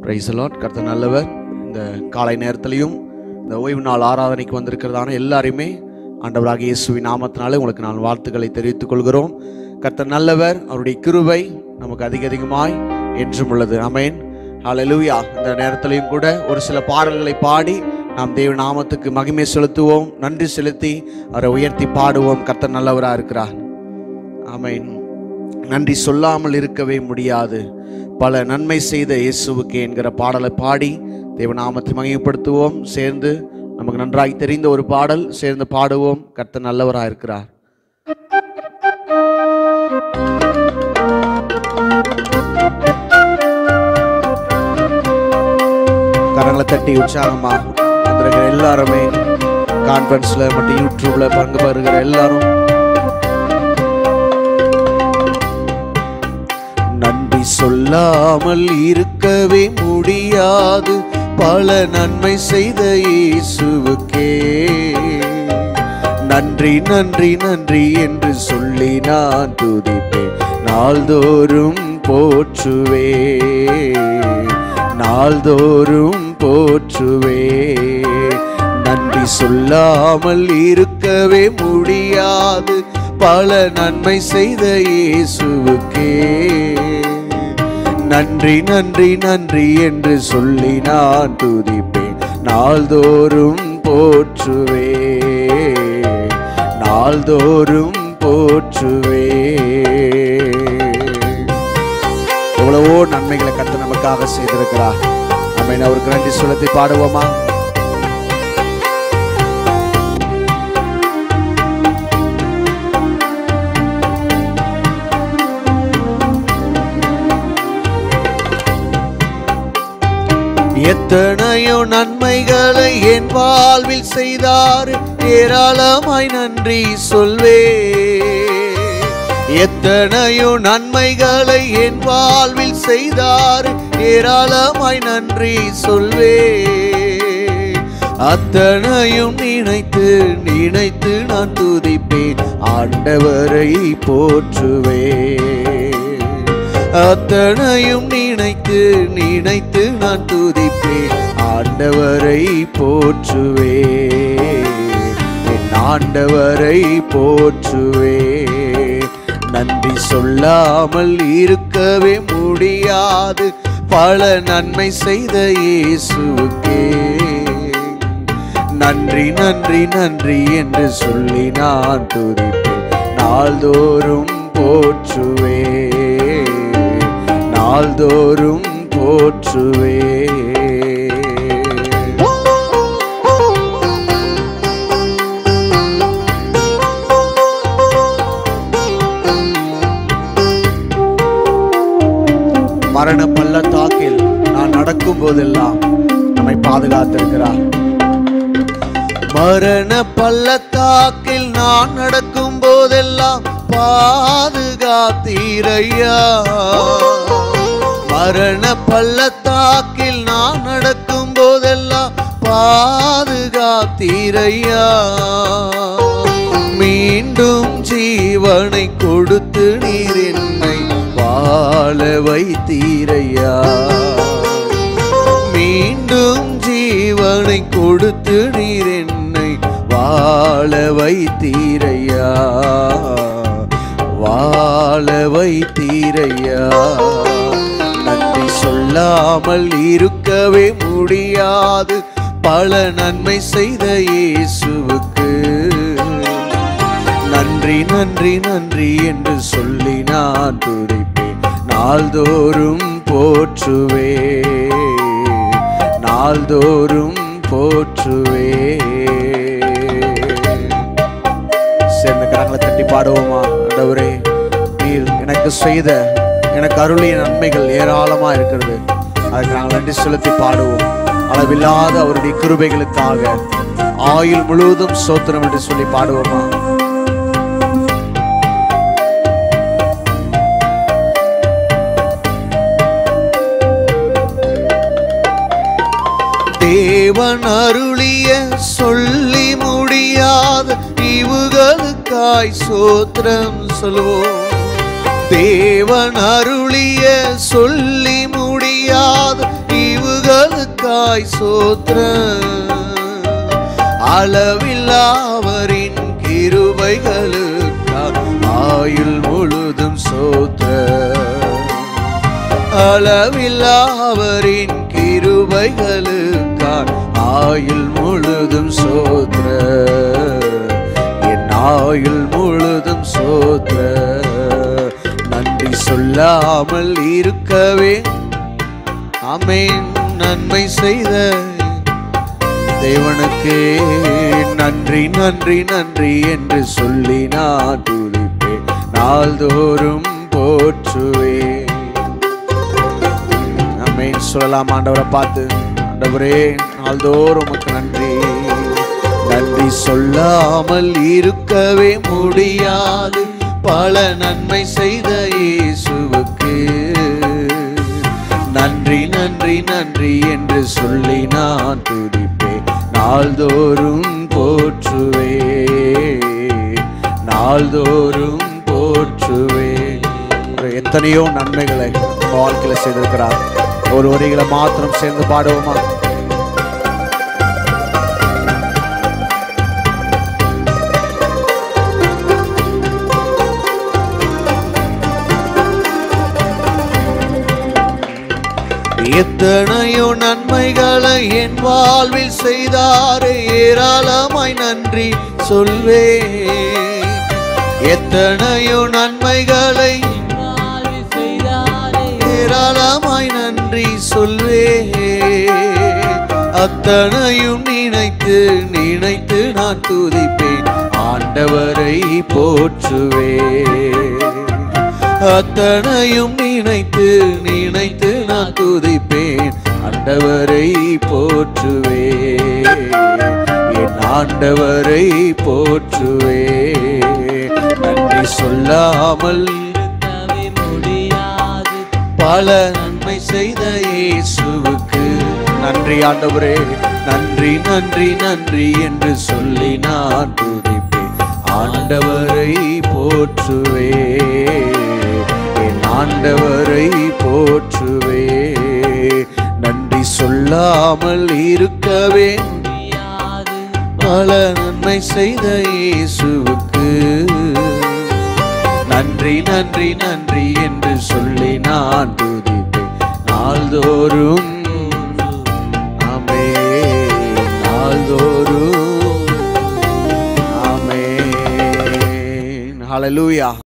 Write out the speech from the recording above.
price lot கர்த்தர் நல்லவர் இந்த காலை நேரத்திலையும் இந்த ஓய்வு நாள் ஆராதனைக்கு வந்திருக்கிறதான எல்லாரையுமே ஆண்டவராகிய இயேசுவின் நாமத்தினாலே உங்களுக்கு நான் வாழ்த்துக்களை தெரிவித்துக் கொள்கிறோம் கர்த்தர் நல்லவர் அவருடைய கிருபை நமக்கு அதிக அதிகமாய் என்றும் உள்ளது அமேன் ஹalleluya இந்த நேரத்திலையும் கூட ஒரு சில பாடல்களை பாடி நாம் தேவ நாமத்துக்கு மகிமை செலுத்துவோம் நன்றி செலுத்தி அவரை உயர்த்தி பாடுவோம் கர்த்தர் நல்லவராக இருக்கிறார் ஆமென் நன்றி சொல்லாமல் இருக்கவே முடியாது பல நன்மை செய்த இயேசுவுக்கு என்கிற பாடலை பாடி தேவநாமத்தை மகிமைப்படுத்துவோம் சேர்ந்து நமக்கு நன்றாய் தெரிந்த ஒரு பாடல் சேர்ந்து பாடுவோம் கர்த்தர் நல்லவராக இருக்கிறார் கரங்களை தட்டி உற்சாகமா வந்திருக்கிற எல்லாருமே கான்ஃபரன்ஸ்ல மற்றும் யூடியூப்ல பங்கு பெறுகிற எல்லாரும் நன்றி சொல்லாமல் இருக்கவே முடியாது பல நன்மை செய்த இயேசுவுக்கே நன்றி நன்றி நன்றி என்று சொல்லி நான் துதிப்பேன் நாள்தோறும் போற்றுவே நாள்தோறும் போற்றுவே நன்றி சொல்லாமல் இருக்கவே முடியாது பல நன்மை செய்த இயேசுவுக்கே நன்றி நன்றி நன்றி என்று சொல்லி நான் துதிப்பேன் நாள்தோறும் போற்றுவே நாள்தோறும் போற்றுவே எவ்வளவோ நன்மைகளை கத்த நமக்காக செய்திருக்கிறார் நம்ம அவருக்கு நன்றி சொல்லத்தை பாடுவோமா எத்தனையோ நன்மைகளை என் வாழ்வில் செய்தார் ஏராளமாய் நன்றி சொல்வே எத்தனையோ நன்மைகளை என் வாழ்வில் செய்தார் ஏராளமாய் நன்றி சொல்வே அத்தனையும் நினைத்து நினைத்து நான் துதிப்பேன் ஆண்டவரை போற்றுவேன் அத்தனையும் நினைத்து நினைத்து நான் துதிப்பேன் ஆண்டவரை போற்றுவே என் ஆண்டவரை போற்றுவே நன்றி சொல்லாமல் இருக்கவே முடியாது பல நன்மை செய்த இயேசுவுக்கே நன்றி நன்றி நன்றி என்று சொல்லி நான் துதிப்பேன் நாள்தோறும் போற்றுவே நாள்தோறும் போற்றுவே மரண பள்ளத்தாக்கில் நான் நடக்கும் போதெல்லாம் நம்மை பாதுகாத்திருக்கிறார் மரண பள்ளத்தாக்கில் நான் நடக்கும் போதெல்லாம் பாதுகாத்தீரையா மரண பள்ளத்தாக்கில் நான் நடக்கும் போதெல்லாம் பாதுகாத்தீரையா மீண்டும் ஜீவனை கொடுத்து நீர் என்னை வாழ வைத்தீரையா மீண்டும் ஜீவனை கொடுத்து நீர் என்னை வாழ வைத்தீரையா வாழ வைத்தீரையா நன்றி சொல்லாமல் இருக்கவே முடியாது பல நன்மை செய்த இயேசுவுக்கு நன்றி நன்றி நன்றி என்று சொல்லி நான் துதிப்பேன் நாள்தோறும் போற்றுவே நாள்தோறும் போற்றுவே சேர்ந்த கரங்களை தட்டி பாடுவோமா ஆண்டவரே நீர் எனக்கு செய்த எனக்கு அருளிய நன்மைகள் ஏராளமா இருக்கிறது அதுக்கு நாங்கள் நன்றி செலுத்தி பாடுவோம் அளவில்லாத அவருடைய கிருபைகளுக்காக ஆயுள் முழுவதும் சோத்திரம் என்று சொல்லி பாடுவோமா தேவன் அருளிய சொல்லி முடியாத இவுகளுக்காய் சோத்திரம் சொல்வோம் தேவன் அருளிய சொல்லி முடியாத ஈவுகளுக்காய் சோத்ர அளவில்லாவரின் கிருபைகளுக்காய் ஆயுள் முழுதும் சோத்ர அளவில்லாவரின் கிருபைகளுக்காய் ஆயுள் முழுதும் சோத்ர என் ஆயுள் முழுதும் சோத்ர நன்றி சொல்லாமல் இருக்கவே ஆமென் நன்மை செய்த தேவனுக்கே நன்றி நன்றி நன்றி என்று சொல்லி நான் துதிப்பேன் நாள்தோறும் போற்றுவேன் ஆமென் சொல்லலாம் ஆண்டவரை பார்த்து ஆண்டவரே நாள்தோறும் உமக்கு நன்றி நன்றி சொல்லாமல் இருக்கவே முடியாது பல நன்மை செய்த இயேசுவுக்கு நன்றி நன்றி நன்றி என்று சொல்லி நான் துதிப்பேன் நாள்தோறும் போற்றுவே நாள்தோறும் போற்றுவே எத்தனையோ நன்மைகளை நம்ம வாழ்க்கையில செய்திருக்கிறார் ஒரு வரிகளை மாத்திரம் சேர்ந்து பாடுவோமா எத்தனையோ நன்மைகளை என் வாழ்வில் செய்தாரே ஏராளமாய் நன்றி சொல்வே எத்தனையோ நன்மைகளை வாழ்வில் செய்தாரே ஏராளமாய் நன்றி சொல்வே அத்தனையும் நினைத்து நினைத்து நான் துதிப்பேன் ஆண்டவரை போற்றுவே அத்தனையும் நினைத்து நினைத்து நான் துதிப்பேன் ஆண்டவரை போற்றுவே என் ஆண்டவரை போற்றுவே நன்றி சொல்லாமல் இருக்கவே முடியாது பல நன்மை செய்த இயேசுவுக்கு நன்றி ஆண்டவரே நன்றி நன்றி நன்றி என்று சொல்லி நான் துதிப்பேன் ஆண்டவரை போற்றுவே என் ஆண்டவரை போற்றுவே நன்றி சொல்லாமல் இருக்கவே முடியாது பல நன்மை செய்த இயேசுவுக்கு நன்றி நன்றி நன்றி என்று சொல்லி நான் துதிப்பேன் நாள்தோறும் ஆமே நாள்தோறும் ஆமே ஹalleluya